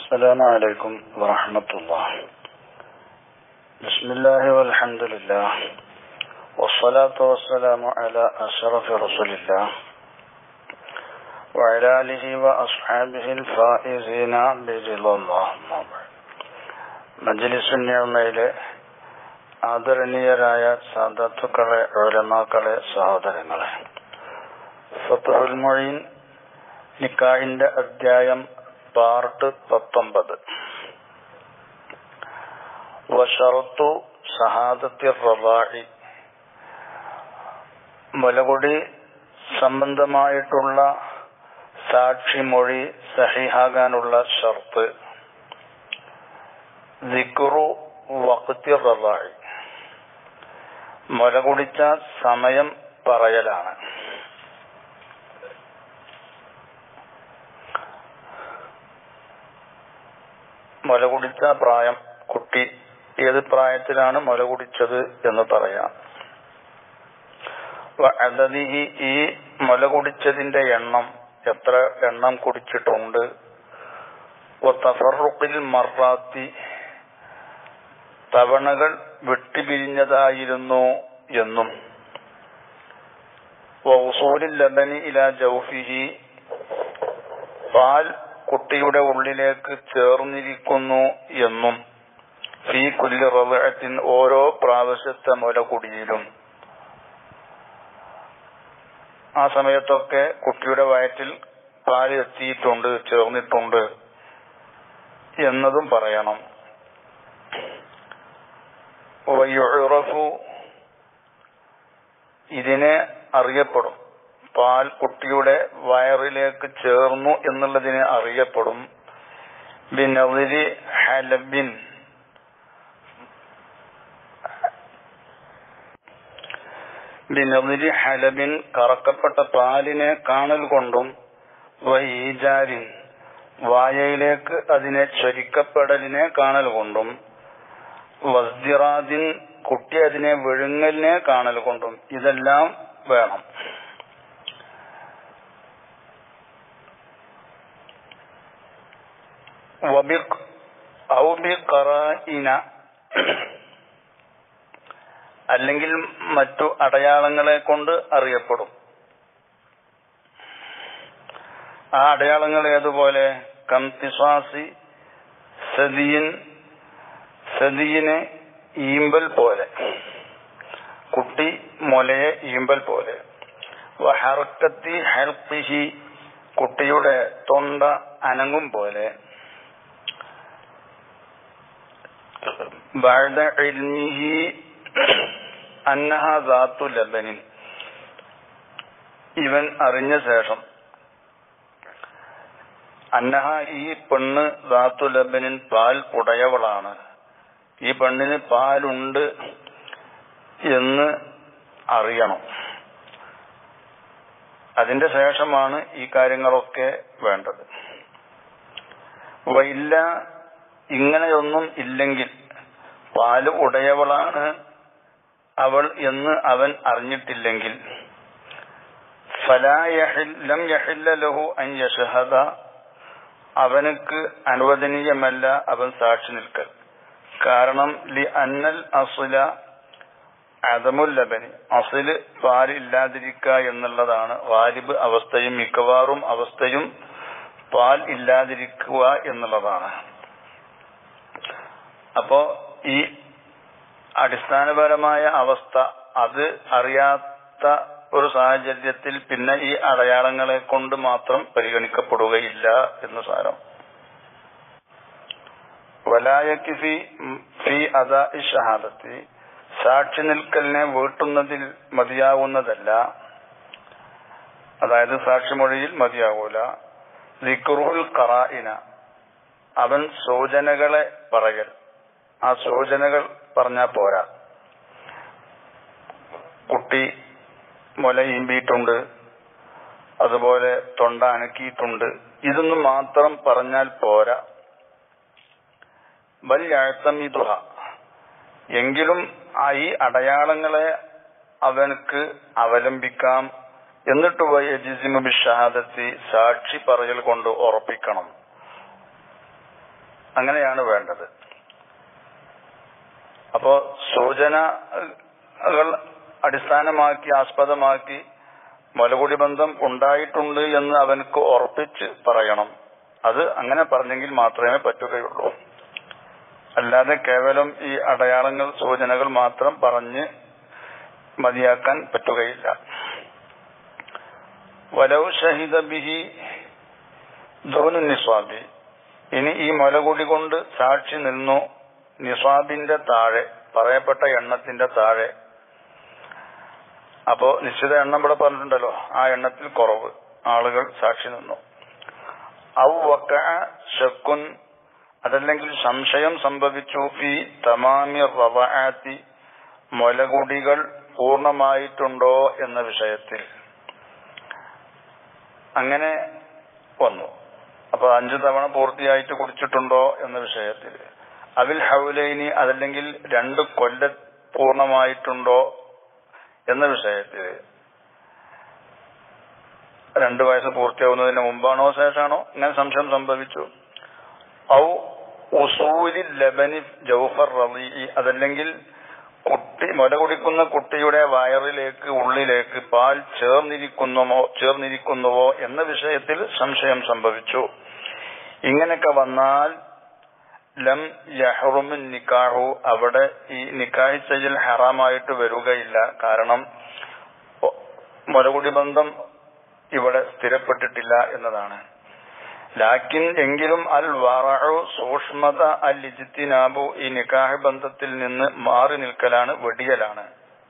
السلام عليكم ورحمة الله بسم الله والحمد لله والصلاة والسلام على أشرف رسول الله وعلى آله وأصحابه الفائزين برضا الله أما بعد. മജ്ലിസ് നിയമയിലെ ആദരണീയരായ സാധാത്തുക്കളെ ഓലമാക്കളെ സഹോദരങ്ങളെ ഫത്തുൽ മൊഴീൻ നിക്കാഹിന്റെ അധ്യായം പാർട്ട് പത്തൊമ്പത് വഷറത്തു ഷഹാദത്തി റബാഴി മുലകുടി സംബന്ധമായിട്ടുള്ള സാക്ഷിമൊഴി സഹിഹാകാനുള്ള ഷർത്ത് ദിക്കുറു വക്തി റബാഴി മുല കുടിച്ച സമയം പറയലാണ് മുല കുടിച്ച പ്രായം കുട്ടി ഏത് പ്രായത്തിലാണ് മുല കുടിച്ചത് എന്ന് പറയാം അതതിഹി ഈ മുല കുടിച്ചതിന്റെ എണ്ണം എത്ര എണ്ണം കുടിച്ചിട്ടുണ്ട് തഫറുക്കിൽ മറാത്തി തവണകൾ വിട്ടുപിരിഞ്ഞതായിരുന്നു എന്നും വൗസൂലിൽ ലബനി ഇല ജൗഫിഹി പാൽ കുട്ടിയുടെ ഉള്ളിലേക്ക് ചേർന്നിരിക്കുന്നു എന്നും ഫീ കുല്ലി റവഴത്തിൻ ഓരോ പ്രാവശ്യത്തെ മുലകുടിയിലും ആ സമയത്തൊക്കെ കുട്ടിയുടെ വയറ്റിൽ പാല് എത്തിയിട്ടുണ്ട് ചേർന്നിട്ടുണ്ട് എന്നതും പറയണം വയുറഫു ഇതിനെ അറിയപ്പെടും പാൽ കുട്ടിയുടെ വയറിലേക്ക് ചേർന്നു എന്നുള്ളതിനെ അറിയപ്പെടും ബിനവിരി ഹലബിൻ ബിനവിരി ഹലബിൻ കറക്കപ്പെട്ട പാലിനെ കാണൽ കൊണ്ടും വൈജാരിൻ വായയിലേക്ക് അതിനെ ചൊരിക്കപ്പെടലിനെ കാണൽ കൊണ്ടും വസ്തിറാദിൻ കുട്ടി അതിനെ വിഴുങ്ങലിനെ കാണൽ കൊണ്ടും ഇതെല്ലാം വേണം അല്ലെങ്കിൽ മറ്റു അടയാളങ്ങളെ കൊണ്ട് അറിയപ്പെടും ആ അടയാളങ്ങൾ ഏതുപോലെ കംതിസ്വാസി സദിയൻ സദിയനെ ഈമ്പൽ പോലെ കുട്ടി മുലയെ ഈമ്പൽ പോലെ വഹർക്കത്തി ഹെൽപ്പിഹി കുട്ടിയുടെ തൊണ്ട അനങ്ങും പോലെ بعد علمه أنها ذات لبن ഇവൻ അറിഞ്ഞ ശേഷം അന്നഹ ഈ പെണ്ണ് ധാത്തു ലബനിൻ പാൽ ഉടയവളാണ് ഈ പെണ്ണിന് പാലുണ്ട് എന്ന് അറിയണം അതിന്റെ ശേഷമാണ് ഈ കാര്യങ്ങളൊക്കെ വേണ്ടത് വൈല്ല ഇങ്ങനെയൊന്നും ഇല്ലെങ്കിൽ പാല് ഉടയവളാണ് അവൾ എന്ന് അവൻ അറിഞ്ഞിട്ടില്ലെങ്കിൽ ലം ലഹു അൻ യഷഹദ അവനക്ക് അനുവദനീയമല്ല അവൻ സാക്ഷി നിൽക്കൽ കാരണം ലി അന്നൽ അസുല അതമുൽ ലബനി അസില് പാലില്ലാതിരിക്ക എന്നുള്ളതാണ് വാലിബ് അവസ്ഥയും മിക്കവാറും അവസ്ഥയും പാൽ ഇല്ലാതിരിക്കുക എന്നുള്ളതാണ് അപ്പോ ഈ അടിസ്ഥാനപരമായ അവസ്ഥ അത് അറിയാത്ത ഒരു സാഹചര്യത്തിൽ പിന്നെ ഈ അടയാളങ്ങളെ കൊണ്ട് മാത്രം പരിഗണിക്കപ്പെടുകയില്ല എന്ന് സാരം വലായക്ക് ഫി ഫി അദാ ഷഹാദത്തി സാക്ഷി നിൽക്കലിനെ വീട്ടുന്നതിൽ മതിയാവുന്നതല്ല അതായത് സാക്ഷിമൊഴിയിൽ മതിയാകൂല ദിക്റുൽ ഖറായിന അവൻ സൂചനകളെ പറയൽ ആ സൂചനകൾ പറഞ്ഞാൽ പോരാ കുട്ടി മുല ഈമ്പിയിട്ടുണ്ട് അതുപോലെ തൊണ്ട അനക്കിയിട്ടുണ്ട് ഇതൊന്നും മാത്രം പറഞ്ഞാൽ പോരാ ബല്യാഴ്ത്തമിതുഹ എങ്കിലും ആ ഈ അടയാളങ്ങളെ അവനക്ക് അവലംബിക്കാം എന്നിട്ട് യജിസിമു ബിഷഹാദത്തി സാക്ഷി പറയൽ കൊണ്ട് ഉറപ്പിക്കണം അങ്ങനെയാണ് വേണ്ടത് അപ്പോ സൂചനകൾ അടിസ്ഥാനമാക്കി ആസ്പദമാക്കി മുലകുടി ബന്ധം ഉണ്ടായിട്ടുണ്ട് എന്ന് അവനക്ക് ഉറപ്പിച്ച് പറയണം അത് അങ്ങനെ പറഞ്ഞെങ്കിൽ മാത്രമേ പറ്റുകയുള്ളൂ അല്ലാതെ കേവലം ഈ അടയാളങ്ങൾ സൂചനകൾ മാത്രം പറഞ്ഞ് മതിയാക്കാൻ പറ്റുകയില്ല വലവ് ഷഹിദ ബിഹി ധോനു നിസ്വാബി ഇനി ഈ മുലകുടി കൊണ്ട് സാക്ഷി നിന്നു നിസ്വാബിന്റെ താഴെ പറയപ്പെട്ട എണ്ണത്തിന്റെ താഴെ അപ്പോ നിശ്ചിത എണ്ണം ഇവിടെ പറഞ്ഞിട്ടുണ്ടല്ലോ ആ എണ്ണത്തിൽ കുറവ് ആളുകൾ സാക്ഷി നിന്നു ഔ വക്ക ഷക്കുൻ അതല്ലെങ്കിൽ സംശയം സംഭവിച്ചു ഫി തമാമി റവാത്തി മുലകുടികൾ പൂർണ്ണമായിട്ടുണ്ടോ എന്ന വിഷയത്തിൽ അങ്ങനെ വന്നു അപ്പൊ അഞ്ചു തവണ പൂർത്തിയായിട്ട് കുടിച്ചിട്ടുണ്ടോ എന്ന വിഷയത്തിൽ അവിൽ ഹൗലൈനി അതല്ലെങ്കിൽ രണ്ട് കൊല്ല പൂർണ്ണമായിട്ടുണ്ടോ എന്ന വിഷയത്തിൽ രണ്ടു വയസ്സ് പൂർത്തിയാവുന്നതിന് മുമ്പാണോ ശേഷമാണോ ഇങ്ങനെ സംശയം സംഭവിച്ചു ഔ ഉസൂലി ലബനി ജൗഫർ റലി അതല്ലെങ്കിൽ കുട്ടി മുല കുടിക്കുന്ന കുട്ടിയുടെ വയറിലേക്ക് ഉള്ളിലേക്ക് പാൽ ചേർന്നിരിക്കുന്നുവോ ചേർന്നിരിക്കുന്നുവോ എന്ന വിഷയത്തിൽ സംശയം സംഭവിച്ചു ഇങ്ങനെയൊക്കെ വന്നാൽ ലം യഹ്റുമിൻ നിക്കാഹു അവിടെ ഈ നിക്കാഹി ചെയ്യൽ ഹറാമായിട്ട് വരികയില്ല കാരണം മുലകുടി ബന്ധം ഇവിടെ സ്ഥിരപ്പെട്ടിട്ടില്ല എന്നതാണ് ലാക്കിൻ എങ്കിലും അൽ വറു സൂക്ഷ്മത അൽ ഇജിത്തിനാബു ഈ നിക്കാഹ് ബന്ധത്തിൽ നിന്ന് മാറി നിൽക്കലാണ് വെടിയലാണ്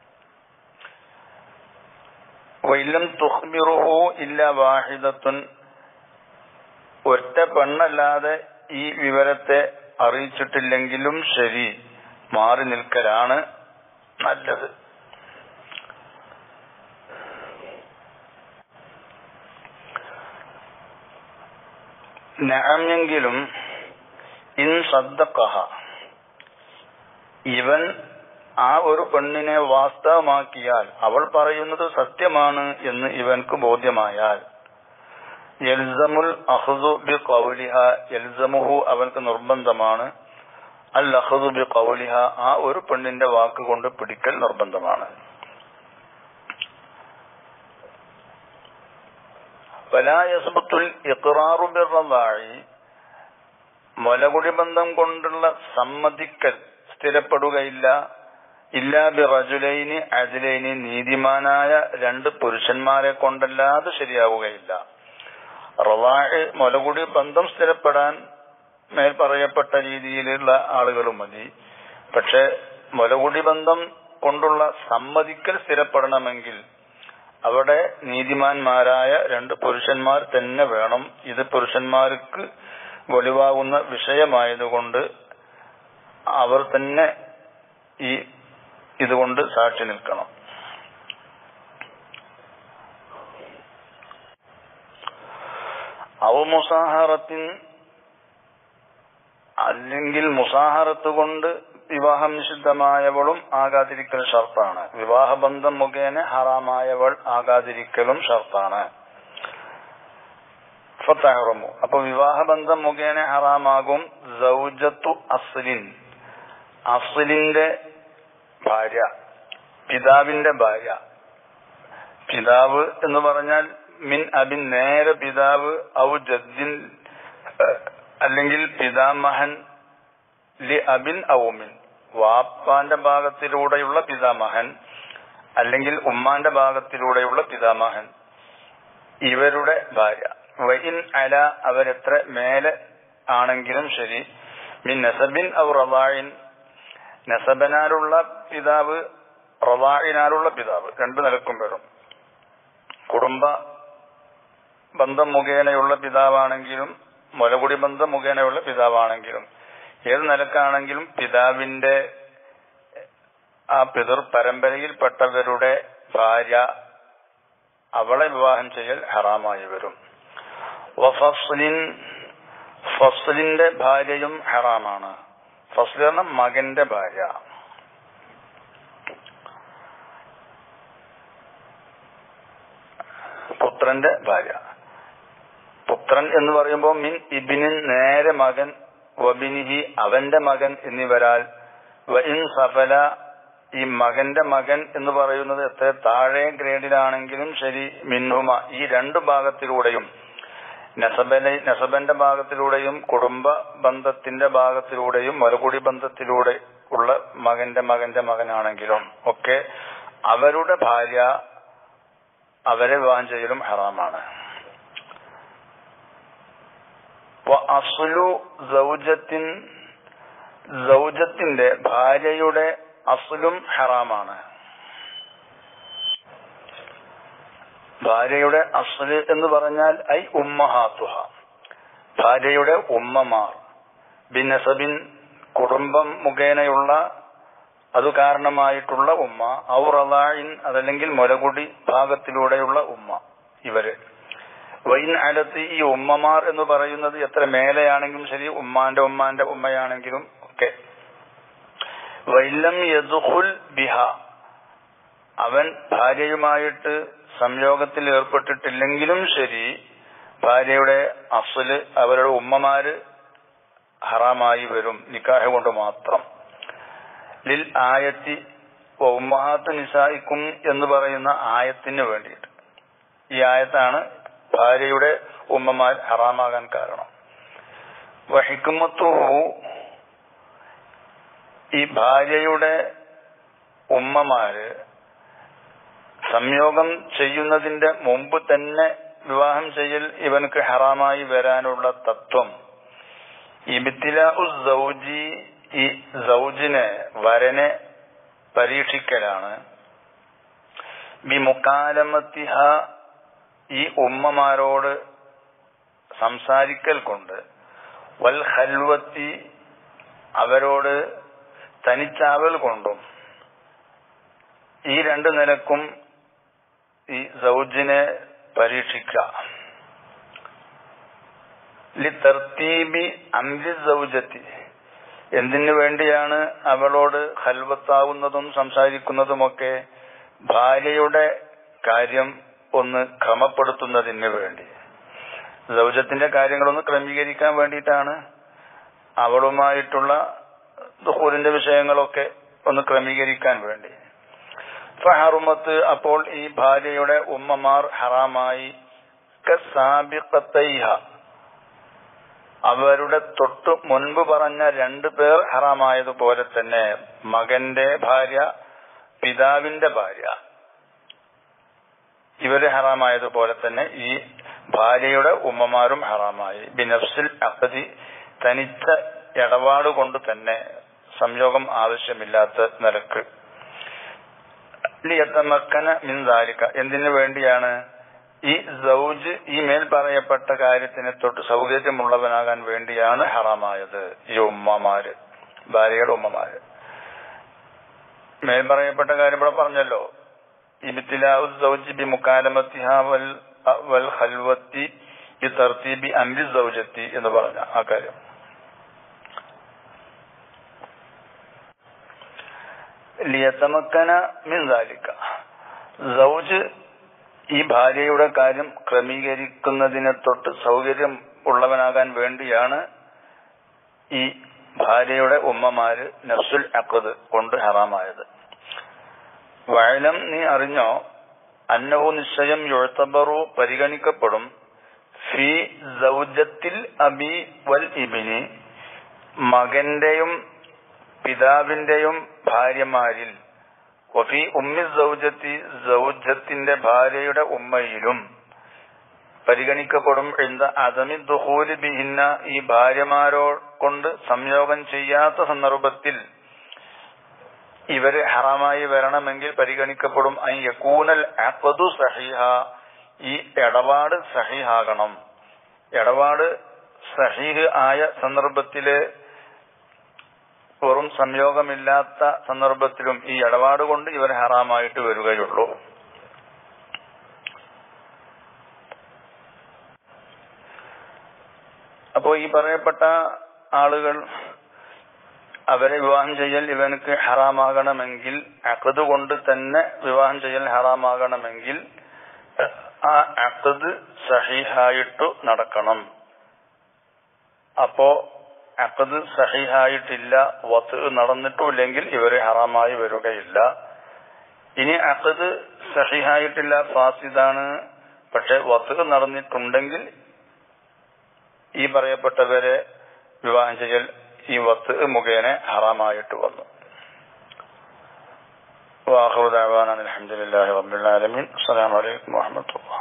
വൈലം തുഹ്മിറുഹു ഇല്ല വാഹിദത്തുൻ ഒറ്റ പെണ്ണല്ലാതെ ഈ വിവരത്തെ അറിയിച്ചിട്ടില്ലെങ്കിലും ശരി മാറി നിൽക്കലാണ് നല്ലത് നഅമെങ്കിലും ഇൻ സദ്ദഖഹ ഇവൻ ആ ഒരു പെണ്ണിനെ വാസ്തവമാക്കിയാൽ അവൾ പറയുന്നത് സത്യമാണ് എന്ന് ഇവൻക്ക് ബോധ്യമായാൽ യൽസമുൽ അഹ്ദു ബി കൗലിഹ യൽസമുഹു അവൻക്ക് നിർബന്ധമാണ് അൽ അഹ്ദു ബി കൗലിഹ ആ ഒരു പെണ്ണിന്റെ വാക്ക് കൊണ്ട് പിടിക്കൽ നിർബന്ധമാണ് വലായസുബത്തുൽ ഇഖ്റാറു ബിർറദായി മുലകുടി ബന്ധം കൊണ്ടുള്ള സമ്മതിക്കൽ സ്ഥിരപ്പെടുകയില്ല ഇല്ലാ ബി റജുലൈനി അജിലൈനി നീതിമാനായ രണ്ട് പുരുഷന്മാരെ കൊണ്ടല്ലാതെ ശരിയാവുകയില്ല റവാഹ് മുലകുടി ബന്ധം സ്ഥിരപ്പെടാൻ മേൽ പറയപ്പെട്ട രീതിയിലുള്ള ആളുകളും മതി പക്ഷെ മുലകുടി ബന്ധം കൊണ്ടുള്ള സമ്മതിക്കൽ സ്ഥിരപ്പെടണമെങ്കിൽ അവിടെ നീതിമാന്മാരായ രണ്ട് പുരുഷന്മാർ തന്നെ വേണം ഇത് പുരുഷന്മാർക്ക് വെളിവാകുന്ന വിഷയമായതുകൊണ്ട് അവർ തന്നെ ഈ ഇതുകൊണ്ട് സാക്ഷി നിൽക്കണം അവ മുസാഹറത്തിൻ അല്ലെങ്കിൽ മുസാഹറത്ത് കൊണ്ട് വിവാഹം നിഷിദ്ധമായവളും ആകാതിരിക്കൽ ഷർത്താണ് വിവാഹബന്ധം മുഖേന ഹറാമായവൾ ആകാതിരിക്കലും ഷർത്താണ് ഫത്തഹറമു അപ്പൊ വിവാഹബന്ധം മുഖേന ഹറാമാകും സൗജത്തു അസ്ലിൻ അസ്ലിന്റെ ഭാര്യ പിതാവിന്റെ ഭാര്യ പിതാവ് എന്ന് പറഞ്ഞാൽ മിൻ അബിൻ നേരെ പിതാവ് ഔ ജദ്ദിൻ അല്ലെങ്കിൽ പിതാമഹൻ ലി അബിൻ ഔമിൻ വാപ്പാന്റെ ഭാഗത്തിലൂടെയുള്ള പിതാമഹൻ അല്ലെങ്കിൽ ഉമ്മാന്റെ ഭാഗത്തിലൂടെയുള്ള പിതാമഹൻ ഇവരുടെ ഭാര്യ വൈൻ അല അവരെത്ര മേലെ ആണെങ്കിലും ശരി മിൻ നസബിൻ ഔ റവായിൻ നസബനാലുള്ള പിതാവ് റവായിനാലുള്ള പിതാവ് രണ്ടു നിലക്കും വരും കുടുംബ ബന്ധം മുഖേനയുള്ള പിതാവാണെങ്കിലും മുലകുടി ബന്ധം മുഖേനയുള്ള പിതാവാണെങ്കിലും ഏത് നിലക്കാണെങ്കിലും പിതാവിന്റെ ആ പിതൃ പരമ്പരയിൽപ്പെട്ടവരുടെ ഭാര്യ അവളെ വിവാഹം ചെയ്യൽ ഹറാമായി വരും വഫസ്ലിൻ ഫസ്ലിന്റെ ഭാര്യയും ഹറാമാണ് ഫസ്ൽ എന്ന മകന്റെ ഭാര്യ പുത്രന്റെ ഭാര്യ പുത്രൻ എന്ന് പറയുമ്പോൾ മിൻ ഇബിനിൻ നേരെ മകൻ വബിനിഹി അവന്റെ മകൻ എന്നിവരാൽ വഇൻ സഫല ഈ മകന്റെ മകൻ എന്ന് പറയുന്നത് എത്ര താഴെ ഗ്രേഡിലാണെങ്കിലും ശരി മിന്നുമ ഈ രണ്ട് ഭാഗത്തിലൂടെയും നസബനെ നസബന്റെ ഭാഗത്തിലൂടെയും കുടുംബ ബന്ധത്തിന്റെ ഭാഗത്തിലൂടെയും മറുകുടി ബന്ധത്തിലൂടെ ഉള്ള മകന്റെ മകന്റെ മകനാണെങ്കിലും ഒക്കെ അവരുടെ ഭാര്യ അവരെ വിവാഹം ചെയ്യലും ഹറാമാണ് അസുലു സൗജത്തിൻ സൗജത്തിന്റെ ഭാര്യയുടെ അസുലും ഹറാമാണ് ഭാര്യയുടെ അസുല് എന്ന് പറഞ്ഞാൽ ഐ ഉമ്മഹാത്തുഹ ഭാര്യയുടെ ഉമ്മമാർ ബിനസബിൻ കുടുംബം മുഖേനയുള്ള അത് കാരണമായിട്ടുള്ള ഉമ്മ ഔറലായിൻ അതല്ലെങ്കിൽ മുലകുടി ഭാഗത്തിലൂടെയുള്ള ഉമ്മ ഇവര് വൈൻ അലത്ത് ഈ ഉമ്മമാർ എന്ന് പറയുന്നത് എത്ര മേലെയാണെങ്കിലും ശരി ഉമ്മാന്റെ ഉമ്മാന്റെ ഉമ്മയാണെങ്കിലും ഒക്കെ വൈലം യദുഹുൽ ബിഹ അവൻ ഭാര്യയുമായിട്ട് സംയോഗത്തിൽ ഏർപ്പെട്ടിട്ടില്ലെങ്കിലും ശരി ഭാര്യയുടെ അസുല് അവരുടെ ഉമ്മമാര് ഹറാമായി വരും നിക്കാഹ് കൊണ്ട് മാത്രം ലിൽ ആയത്തി ഉമ്മഹാത്ത് നിസായിക്കും എന്ന് പറയുന്ന ആയത്തിന് വേണ്ടിയിട്ട് ഈ ആയത്താണ് ഭാര്യയുടെ ഉമ്മമാർ ഹറാമാകാൻ കാരണം വഹിക്കുമത്തുഹു ഈ ഭാര്യയുടെ ഉമ്മമാര് സംയോഗം ചെയ്യുന്നതിന്റെ മുമ്പ് തന്നെ വിവാഹം ചെയ്യൽ ഇവനക്ക് ഹറാമായി വരാനുള്ള തത്വം ഇബിത്തിലി ഈ സൗജിനെ വരനെ പരീക്ഷിക്കലാണ് ബിമുക്കാലമത്തിഹ ഈ ഉമ്മമാരോട് സംസാരിക്കൽ കൊണ്ട് വൽ ഹൽവത്തി അവരോട് തനിച്ചാവൽ കൊണ്ടും ഈ രണ്ടു നിലക്കും ഈ സൗജിനെ പരീക്ഷിക്കുക ലി തർത്തീബി അംലി സൗജത്തി എന്തിനു വേണ്ടിയാണ് അവളോട് ഹൽവത്താവുന്നതും സംസാരിക്കുന്നതുമൊക്കെ ഭാര്യയുടെ കാര്യം ഒന്ന് ക്രമപ്പെടുത്തുന്നതിന് വേണ്ടി സൗജത്തിന്റെ കാര്യങ്ങളൊന്ന് ക്രമീകരിക്കാൻ വേണ്ടിയിട്ടാണ് അവളുമായിട്ടുള്ള ദുഹൂറിന്റെ വിഷയങ്ങളൊക്കെ ഒന്ന് ക്രമീകരിക്കാൻ വേണ്ടി ഫഹറുമത്ത് അപ്പോൾ ഈ ഭാര്യയുടെ ഉമ്മമാർ ഹറാമായി കസാബിഖത്തൈഹ അവരുടെ തൊട്ടു മുൻപ് പറഞ്ഞ രണ്ടു പേർ ഹറാമായതുപോലെ തന്നെ മകന്റെ ഭാര്യ പിതാവിന്റെ ഭാര്യ ഇവര് ഹറാമായതുപോലെ തന്നെ ഈ ഭാര്യയുടെ ഉമ്മമാരും ഹറാമായി ബിനഫ്സിൽ അപ്പതി തനിച്ച ഇടപാട് കൊണ്ട് തന്നെ സംയോഗം ആവശ്യമില്ലാത്ത നിലക്ക് ലിയത്തമക്കന മിൻതാലിക്ക എന്തിനു വേണ്ടിയാണ് ഈ സൗജ് ഈ മേൽ പറയപ്പെട്ട കാര്യത്തിനെ തൊട്ട് സൗകര്യമുള്ളവനാകാൻ വേണ്ടിയാണ് ഹറാമായത് ഈ ഉമ്മമാര് ഭാര്യയുടെ ഉമ്മമാര് മേൽ പറയപ്പെട്ട കാര്യം ഇവിടെ പറഞ്ഞല്ലോ ഇബിത്തിലാവു സൗജി ബി മുക്കാലമത്തിഹ വൽ വൽ ഹൽവത്തി ബി തർത്തീബി അംരി സൗജത്തി എന്ന് പറഞ്ഞ ആ കാര്യം ലിയത്തമക്കന മിൻസാലിക്ക സൗജ് ഈ ഭാര്യയുടെ കാര്യം ക്രമീകരിക്കുന്നതിനെ തൊട്ട് സൗകര്യം ഉള്ളവനാകാൻ വേണ്ടിയാണ് ഈ ഭാര്യയുടെ ഉമ്മമാര് നഫ്സുൽ അക്കത് കൊണ്ട് ഹറാമായത് വയലം നീ അറിഞ്ഞോ അന്നഹു നിശ്ചയം യുഴത്തബറു പരിഗണിക്കപ്പെടും ഫി സൗജത്തിൽ അബി വൽ ഇബിനി മകന്റെയും പിതാവിന്റെയും ഭാര്യമാരിൽ വഫി ഉമ്മി സൗജത്തി സൗജത്തിന്റെ ഭാര്യയുടെ ഉമ്മയിലും പരിഗണിക്കപ്പെടും എന്ത അദമി ദുഹൂലി ബിഹിന്ന ഈ ഭാര്യമാരോ കൊണ്ട് സംയോഗം ചെയ്യാത്ത സന്ദർഭത്തിൽ ഇവര് ഹറാമായി വരണമെങ്കിൽ പരിഗണിക്കപ്പെടും ഐ യക്കൂനൽ അഖദു സഹിഹ ഈ ഇടപാട് സഹിഹാകണം ഇടപാട് സഹീഹ് ആയ സന്ദർഭത്തില് വെറും സംയോഗമില്ലാത്ത സന്ദർഭത്തിലും ഈ ഇടപാട് കൊണ്ട് ഇവർ ഹറാമായിട്ട് വരികയുള്ളൂ അപ്പോ ഈ പറയപ്പെട്ട ആളുകൾ അവരെ വിവാഹം ചെയ്യൽ ഇവനക്ക് ഹറാമാകണമെങ്കിൽ അക്കത് കൊണ്ട് തന്നെ വിവാഹം ചെയ്യൽ ഹറാമാകണമെങ്കിൽ ആ അക്കത് സഹിഹായിട്ടു നടക്കണം അപ്പോ അക്കത് സഹിഹായിട്ടില്ല വത്ത് നടന്നിട്ടുമില്ലെങ്കിൽ ഇവര് ഹറാമായി വരികയില്ല ഇനി അക്കത് സഹിഹായിട്ടില്ല ഫാസിദാണ് പക്ഷെ വത്ത് നടന്നിട്ടുണ്ടെങ്കിൽ ഈ പറയപ്പെട്ടവരെ വിവാഹം ചെയ്യൽ ഈ വത്ത് മുഖേന ഹറാമായിട്ട് വന്നു വാഹുദാൻ അലഹമുല്ലാ റബുലാലമീൻ അസ്സാം വലൈക്കും വാഹമത്തുള്ള